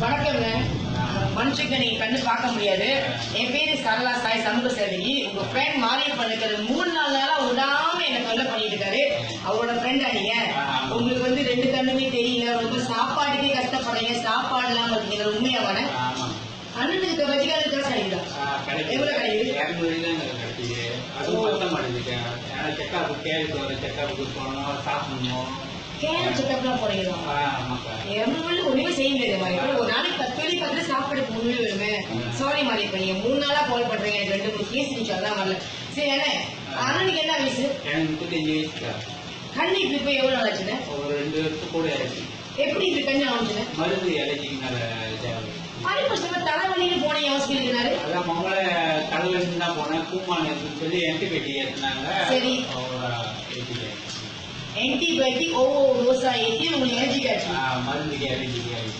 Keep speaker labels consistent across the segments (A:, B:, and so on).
A: வணக்கங்க மனுஷங்க நீங்க கண்ணு பார்க்க முடியாது என் பேரு சரளா சாய் சமூக சேவகி உங்க ஃப்ரெண்ட் மாரியப்பன் இருக்கிறது மூணு நாலு நாளா விடாம என்ன தொல்லை பண்ணிட்டு இருக்காரு அவரோட ஃப்ரெண்டா நீங்க உங்களுக்கு வந்து ரெண்டு கண்ணுமே தெரியல ரொம்ப சாப்பாட்டுக்கே கஷ்டப்படுறீங்க சாப்பாடு இல்லாம இருக்கீங்க உண்மையாவான
B: ஆமா.
A: அண்ணனுக்கு வச்சுக்காது காசு அடிக்குதா
B: ஆ, கிடைக்குது.
A: எவ்வளவு கிடைக்குது?
B: இருநூறு தான் எனக்கு கிடைக்குது. அதுவும் பத்த மாட்டேங்குது. ஏன்னா checkup கேரட் வர checkup க்கு போகணும், சாப்பிடணும்.
A: கேன் செக்கப்லாம் போறீங்களா
B: ஆ, ஆமாக்கா.
A: எவ்வளவு ஒண்ணுமே செய்ய முடியாது மாதிரி ஒரு நாளைக்கு பத்து வழி பத்து சாப்பாடு முன்னே வருமே சாரி மாதிரி இப்ப நீங்க மூணு நாளா கால் பண்றீங்க எனக்கு ரெண்டு மூணு கேஸ் நிமிஷம் அதான் வரல சரி என்ன அண்ணனுக்கு என்ன வயசு
B: எனக்கு முப்பத்தஞ்சு வயசுக்கா.
A: கண்ணு இப்படி போய் எவ்வளவு நாள் ஆச்சுன்னு
B: ஒரு ரெண்டு வருஷம் கூட ஆயிடுச்சு.
A: எப்படி இப்படி கண்ணு ஆச்சுன்னு
B: மருந்து allergy-னால இதாகுது.
A: மறுபடியும் சொல்ல தலைவலின்னு போனேன் ஹாஸ்பிட்டலுக்குனாரு
B: அதான் முதல்ல தலைவலின்னு தான் போனேன் கூமான் இருக்குன்னு சொல்லி antibiotic ஏத்துனாங்க.
A: சரி.
B: அவங்க ஏத்திட்டேன்.
A: ஆன்டிபயோட்டிக் ஒவ்வொரு டோஸா ஏற்றி உங்களுக்கு எனர்ஜி காய்ச்சி
B: ஆ, மருந்துக்கு allergy ஆயிடுச்சு.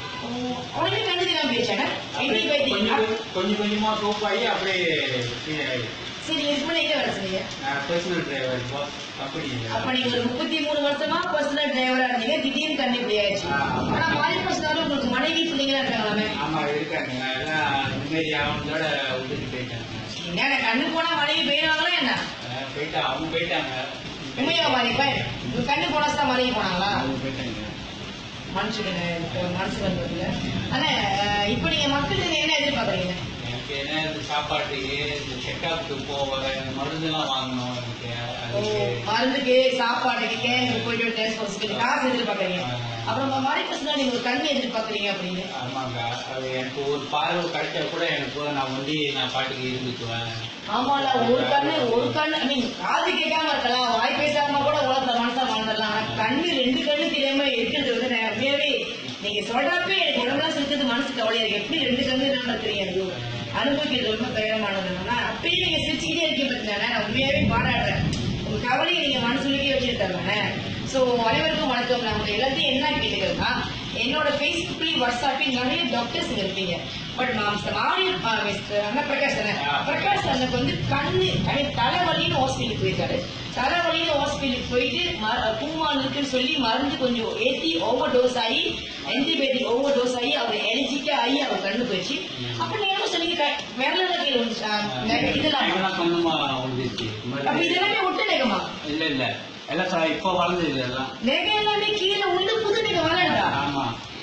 A: உடனே கண்ணு தெரியாம போயிடுச்சானே ஆன்டிபயோட்டிக்
B: கொஞ்சம் கொஞ்சம் கொஞ்சமா சோப்பாகி அப்படியே free ஆயிடுச்சு.
A: சரி இதுக்கு முன்னாடி எங்க வேலை செஞ்சீங்க
B: நான் personal driver, boss company ல.
A: அப்ப நீங்க ஒரு முப்பத்தி மூணு வருஷமா பர்சனல் டிரைவரா இருந்தீங்க திடீர்னு கண்ணு இப்படி ஆயிடுச்சு
B: ஆ, ஆமா.
A: ஆனா மாறி பர்சனாலும் உங்களுக்கு மனைவி பிள்ளைங்களா இருக்காங்களாமே
B: ஆமா இருக்காங்க எல்லாம் நிம்மதி ஆகணுதோட விட்டுட்டு போயிட்டாங்க
A: என்ன கண்ணு போனா மனைவி போயிடுவாங்களா என்ன
B: அஹ் போயிட்டா அவங்க போயிட்டாங்க
A: உண்மையா மாறிப்பா உங்க கண்ணு போனா தான் மனைவி போனாங்களா
B: அவங்க போயிட்டாங்க
A: மனுஷங்க மனசு வந்ததுல ஆனா அஹ், இப்ப நீங்க மக்களுக்கு என்ன எதிர்பார்க்கறீங்க
B: எனக்கு என்ன இந்த சாப்பாட்டுக்கு இந்த செக்கப்புக்கு போக இந்த மருந்தெல்லாம் வாங்கணும் எனக்கு
A: ஓ,
B: அதுக்கு
A: மருந்துக்கு சாப்பாட்டுக்கு கேனுக்கு போயிட்டு டெஸ்ட் ஹாஸ்பிட்டல் காசு எதிர்பார்க்கறீங்க அப்புறம் மாறி பர்சனா நீங்க ஒரு கண்ணு எதிர்பார்க்கறீங்க அப்படின்னு
B: ஆமாங்க அது எனக்கு ஒரு பார்வை கிடைச்சா கூட எனக்கு நான் வந்து நான் பாட்டுக்கு இருந்துக்குவேன்
A: ஆமால ஒரு கண்ணு ஒரு கண்ணு ஐ மீன் காது கேட்காம இருக்கலாம் வாய் பேசாம கூட உலகத்துல மனசா வாழ்ந்துடலாம் ஆனா கண்ணு ரெண்டு கண்ணு தெரியாம இருக்கிறது வந்து நான் உண்மையாவே நீங்க சொல்றப்ப எனக்கு உடம்புலாம் சுத்தது மனசு கவலையா இருக்கு எப்படி ரெண்டு கண்ணு இல்லாம இருக்கிறீங்க எனக்கு அனுபவிக்கிறது ரொம்ப கடினமானது ஆனா அப்பயும் நீங்க சிரிச்சுக்கிட்டே இருக்கீங்க பார்த்தீங்கன்னா நான் உண்மையாவே பாராட்டுறேன் உங்க கவலையை நீங்க மனசுலயே வச்சிருக்காங்க சோ அனைவருக்கும் வணக்கம் நான் உங்க எல்லாத்தையும் என்ன கேட்டுக்கிறேன்னா என்னோட ஃபேஸ்புக்லயும் வாட்ஸ்அப்லயும் நிறைய டாக்டர்ஸ் இருப்பீங்க பட் நான் மாறி அண்ணா பிரகாஷ் தானே பிரகாஷ் அண்ணனுக்கு வந்து கண்ணு ஐ மீன் தலைவலின்னு ஹாஸ்பிட்டலுக்கு போயிருக்காரு தலைவலின்னு ஹாஸ்பிட்டலுக்கு போயிட்டு ம- பூமான் இருக்குன்னு சொல்லி மருந்து கொஞ்சம் ஏத்தி ஓவர் டோஸ் ஆகி ஆன்டிபயோட்டிக் ஓவர் டோஸ் ஆகி அவர் எலிஜிக்கா ஆகி அவர் கண்ணு போயிடுச்சு அப்ப நீங்க என்ன சொன்னீங்க க- விரல கீழே வந்துச்சு ஆ, நெக- இதெல்லாம்
B: இதெல்லாம் சொந்தமா வந்துருச்சு
A: அப்ப இதெல்லாமே ஒட்டு நெகமா
B: இல்ல இல்ல எல்லாம் ச- இப்போ வளர்ந்தது எல்லாம்
A: நெகை எல்லாமே கீழே உண்டு புது நெகை வளருதா
B: ஆமா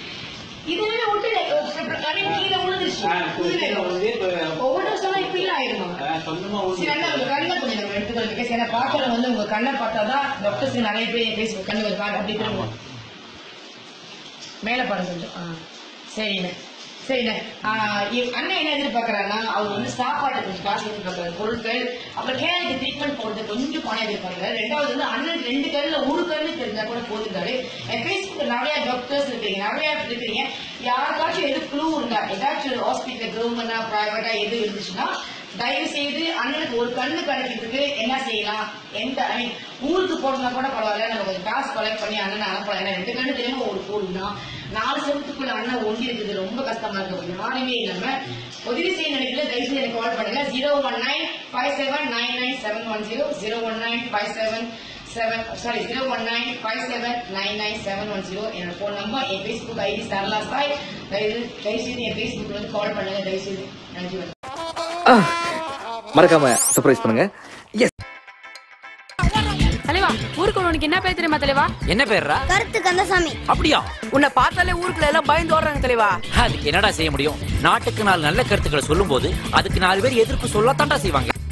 A: இதுவே ஒட்டு நெகை ஐ மீன் கீழே விழுந்துருச்சு
B: ஆ,
A: புது
B: கீழே
A: நெகை
B: வந்து இப்ப
A: ஒவ்வொரு சொன்னா இப்ப இல்ல ஆயிடுமா
B: அஹ் சொந்தமா
A: சரி அண்ணா உங்க
B: வந்து
A: கண்ணை கொஞ்சம் நம்ம எடுத்துக்கலாம் பிகாஸ் ஏன்னா பாக்குற வந்து உங்க கண்ணை பார்த்தாதான் டாக்டர்ஸ் நிறைய பேர் பேசி கண்ணு கொஞ்சம் பாருங்க அப்படி திரும்ப மேல பாருங்க கொஞ்சம் ஆ. சரிண்ணே சரிண்ணே ஆ, இவ்- அண்ணன் என்ன எதிர்பார்க்கறாருன்னா அவர் வந்து சாப்பாடு கொஞ்சம் காசு எதிர்பார்க்கறாரு பொருட்கள் அப்புறம் கேனுக்கு ட்ரீட்மெண்ட் போடுறது கொஞ்சம் பணம் எதிர்பார்க்கறாரு ரெண்டாவது வந்து அண்ணன் ரெண்டு கல்லுல ஒரு கல்லு தெரிஞ்சா கூட போயிருந்தாரு என் பேஸ்புக் நிறைய டாக்டர்ஸ் இருக்கீங்க நிறைய இருக்கிறீங்க யாருக்காச்சும் எது க்ளூ இருந்தா ஏதாச்சும் ஒரு ஹாஸ்பிட்டல் கவர்மெண்டா பிரைவேட்டா எது இருந்துச்சுன்னா தயவு செய்து அண்ணனுக்கு ஒரு கண்ணு கிடைக்கிறதுக்கு என்ன செய்யலாம் எந்த ஐ மீன் ஊருக்கு போறதுனா கூட பரவாயில்ல நம்ம கொஞ்சம் காசு கலெக்ட் பண்ணி அண்ணனை அனுப்பலாம் ஏன்னா ரெண்டு கண்ணு தெரியாம ஒரு கூடுனா நாலு செவத்துக்குள்ள அண்ணன் ஒண்டி இருக்குது ரொம்ப கஷ்டமா இருக்கு யாருமே இல்லாம உதவி செய்ய நினைக்கல தயவு செய்து எனக்கு கால் பண்ணுங்க zero one nine five seven nine nine seven one zero zero one nine five seven seven sorry zero one nine five seven nine nine seven one zero என்னோட ஃபோன் நம்பர் என் ஃபேஸ்புக் ஐடி சரளா சாய் தயவு தயவு செய்து என் ஃபேஸ்புக்ல வந்து கால் பண்ணுங்க தயவு செய்து நன்றி வணக்கம்.
C: மறக்காம சர்ப்ரைஸ் பண்ணுங்க எஸ்
D: தலைவா ஊருக்கு உனக்கு என்ன பேர் தெரியுமா தலைவா
E: என்ன பேர்ரா
F: கருத்து கந்தசாமி
E: அப்படியா
D: உன்னை பார்த்தாலே ஊருக்குள்ள எல்லாம் பயந்து ஓடுறாங்க தலைவா
E: அதுக்கு என்னடா செய்ய முடியும் நாட்டுக்கு நாலு நல்ல கருத்துக்களை சொல்லும் போது அதுக்கு நாலு பேர் எதிர்ப்பு சொல்லத்தான்டா செய்வாங்க